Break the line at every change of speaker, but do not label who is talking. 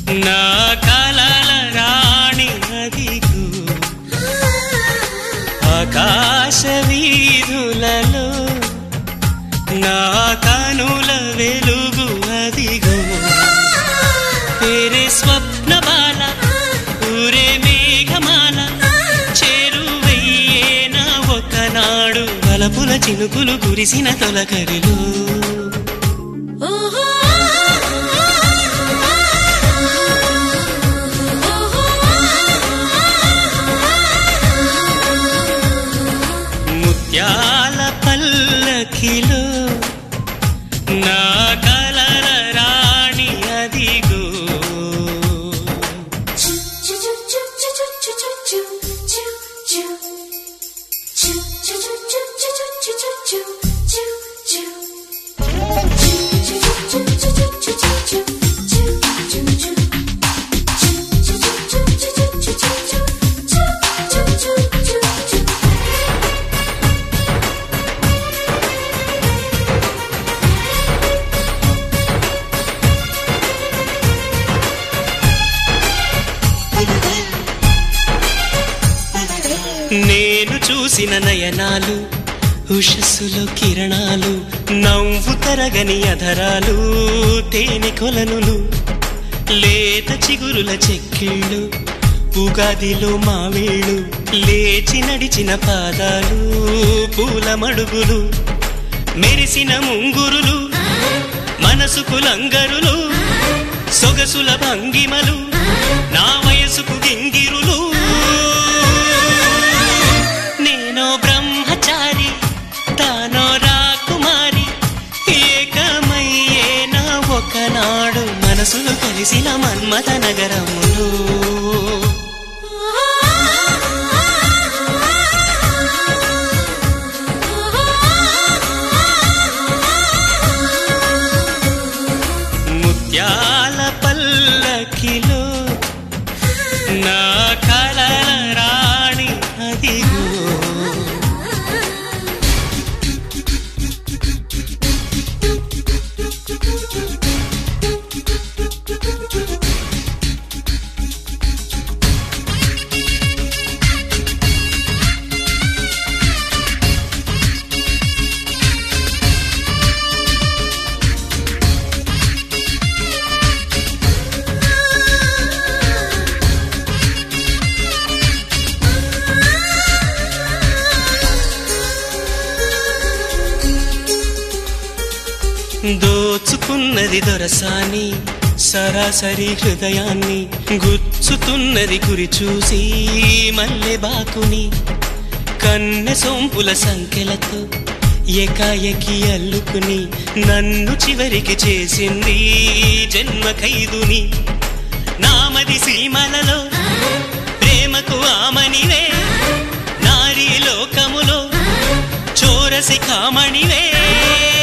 నా కలల రాణి అదిగు ఆకాశ వీధులలో నా కనుల వెలుగు అదిగో పేరే స్వప్న బాల ఊరే మేఘమాల చేరువయ్యేనా ఒకనాడు వలపుల చినుకులు కురిసిన తొలకరిలో
ఓహో
ముత్యాల పల్లకిలో నా కలల రాణి అదిగో నేను చూసిన నయనాలు ఉషస్సులో కిరణాలు నవ్వు తరగని అధరాలు తేనె కొలనులు లేత చిగురుల చెక్కిళ్ళు ఉగాదిలో మావేళ్ళు లేచి నడిచిన పాదాలు పూల మడుగులు మెరిసిన ముంగురులు మనసుకు లంగరులు సొగసుల భంగిమలు నా వయసుకు గింగిరులు నేనో బ్రహ్మచారి తానో రాకుమారి ఏకమయ్యేనా ఒకనాడు మనసులు కలిసిన మన్మథ నగరములు ముత్యాల పల్లకిలో నా కలల రాణి అదిగో దోచుకున్నది దొరసాని సరాసరి హృదయాన్ని గుచ్చుతున్నది గురి చూసి మల్లె బాకుని కన్నె సొంపుల సంఖ్యలతో ఏకాయకి అల్లుకుని నన్ను చివరికి చేసింది జన్మ ఖైదుని నామది సీమలలో ప్రేమకు ఆమనివే నారీ లోకములో చోరసి కామణివే